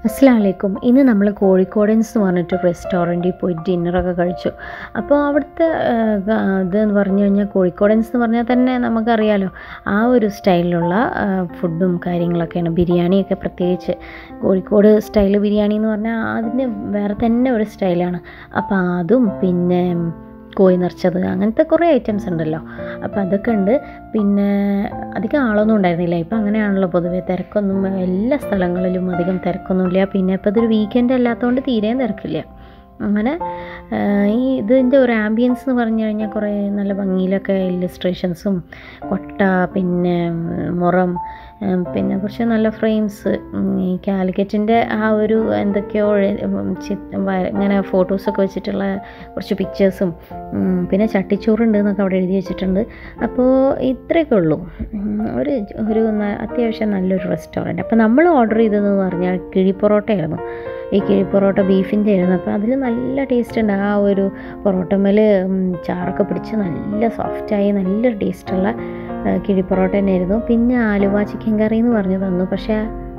അസ്സാം വലൈക്കും ഇന്ന് നമ്മൾ കോഴിക്കോടൻസ് എന്ന് പറഞ്ഞിട്ട് റെസ്റ്റോറൻറ്റിൽ പോയി ഡിന്നറൊക്കെ കഴിച്ചു അപ്പോൾ അവിടുത്തെ ആ, ഗ- ഇതെന്ന് പറഞ്ഞു കഴിഞ്ഞാൽ കോഴിക്കോടൻസ് എന്ന് പറഞ്ഞാൽ തന്നെ നമുക്കറിയാലോ ആ ഒരു സ്റ്റൈലിലുള്ള ആ, ഫുഡും കാര്യങ്ങളൊക്കെയാണ് ബിരിയാണിയൊക്കെ പ്രത്യേകിച്ച് കോഴിക്കോട് സ്റ്റൈൽ ബിരിയാണി എന്ന് പറഞ്ഞാൽ അതിന് വേറെ തന്നെ ഒരു സ്റ്റൈലാണ് അപ്പോൾ അതും പിന്നെ കോഴി നിറച്ചത് അങ്ങനത്തെ കുറേ ഐറ്റംസ് ഉണ്ടല്ലോ അപ്പോൾ അതൊക്കെ ഉണ്ട് പിന്നെ അധികം ആളൊന്നും ഉണ്ടായിരുന്നില്ല ഇപ്പം അങ്ങനെയാണല്ലോ പൊതുവെ തിരക്കൊന്നും എല്ലാ സ്ഥലങ്ങളിലും അധികം തിരക്കൊന്നുമില്ല പിന്നെ ഇപ്പോൾ ഇതൊരു വീക്കെൻഡ് അല്ലാത്തതുകൊണ്ട് തീരെയും തിരക്കില്ല അങ്ങനെ ആ, ഈ ഇതിൻ്റെ ഒരു ആംബിയൻസ് എന്ന് പറഞ്ഞു കഴിഞ്ഞാൽ കുറേ നല്ല ഭംഗിയിലൊക്കെ ഇല്ലസ്ട്രേഷൻസും കൊട്ട പിന്നെ ഉം, മുറം ഉം, പിന്നെ കുറച്ച് നല്ല ഫ്രെയിംസ് ഈ കാലിക്കറ്റിൻ്റെ ആ ഒരു എന്തൊക്കെയോ ഉം, ചി- വ- ഇങ്ങനെ ഫോട്ടോസൊക്കെ വെച്ചിട്ടുള്ള കുറച്ച് പിക്ചേഴ്സും പിന്നെ ചട്ടിച്ചോറുണ്ട് എന്നൊക്കെ അവിടെ എഴുതി വെച്ചിട്ടുണ്ട് അപ്പോൾ ഇത്രയൊക്കെ ഉള്ളൂ ഉം, ഒരു ഒരു ന- അത്യാവശ്യം നല്ലൊരു റെസ്റ്റോറൻറ്റ് അപ്പോൾ നമ്മൾ ഓർഡർ ചെയ്തതെന്ന് പറഞ്ഞാൽ കിഴിപ്പൊറോട്ടയായിരുന്നു ഈ കിഴിപ്പൊറോട്ട ബീഫിൻ്റെ ആയിരുന്നു അപ്പോൾ അതിൽ നല്ല ടേസ്റ്റ് ഉണ്ട് ആ ഒരു പൊറോട്ടമേൽ ചാറൊക്കെ പിടിച്ച് നല്ല സോഫ്റ്റായി നല്ലൊരു ടേസ്റ്റുള്ള കിഴിപ്പൊറോട്ട തന്നെയായിരുന്നു പിന്നെ ആലുവ ചിക്കൻ കറി എന്ന് പറഞ്ഞു തന്നു പക്ഷേ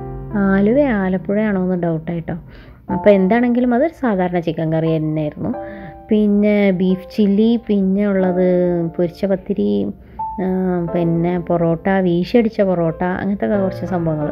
ആലുവ ആലപ്പുഴയാണോ എന്ന് ഡൗട്ടായിട്ടോ അപ്പോൾ എന്താണെങ്കിലും അതൊരു സാധാരണ ചിക്കൻ കറി തന്നെയായിരുന്നു പിന്നെ ബീഫ് ചില്ലി പിന്നെ ഉള്ളത് പൊരിച്ച പത്തിരി ആ, പിന്നെ പൊറോട്ട വീശിയടിച്ച പൊറോട്ട അങ്ങനത്തെ ഒക്കെ കുറച്ച് സംഭവങ്ങൾ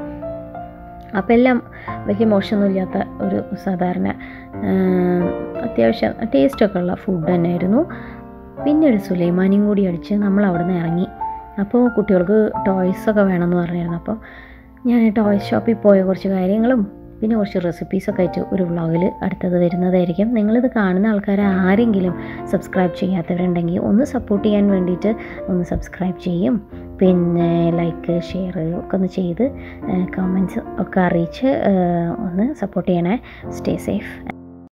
അപ്പോൾ എല്ലാം വലിയ മോശമൊന്നുമില്ലാത്ത ഒരു സാധാരണ ആ, അത്യാവശ്യം ടേസ്റ്റൊക്കെ ഉള്ള ഫുഡ് തന്നെയായിരുന്നു പിന്നെ ഒരു സുലൈമാനിയും കൂടി അടിച്ച് നമ്മൾ അവിടെ നിന്ന് ഇറങ്ങി അപ്പോൾ കുട്ടികൾക്ക് ടോയ്സൊക്കെ വേണമെന്ന് പറഞ്ഞിരുന്നു അപ്പോൾ ഞാൻ ടോയ്സ് ഷോപ്പിൽ പോയ കുറച്ച് കാര്യങ്ങളും പിന്നെ കുറച്ച് റെസിപ്പീസൊക്കെ ആയിട്ട് ഒരു വ്ളോഗിൽ അടുത്തത് വരുന്നതായിരിക്കും നിങ്ങളിത് കാണുന്ന ആൾക്കാർ ആരെങ്കിലും സബ്സ്ക്രൈബ് ചെയ്യാത്തവരുണ്ടെങ്കിൽ ഒന്ന് സപ്പോർട്ട് ചെയ്യാൻ വേണ്ടിയിട്ട് ഒന്ന് സബ്സ്ക്രൈബ് ചെയ്യും പിന്നെ ലൈക്ക് ഷെയർ ഒക്കെ ഒന്ന് ചെയ്ത് കമൻസ് ഒക്കെ അറിയിച്ച് ഏഹ്, ഒന്ന് സപ്പോർട്ട് ചെയ്യണേ സ്റ്റേ സേഫ്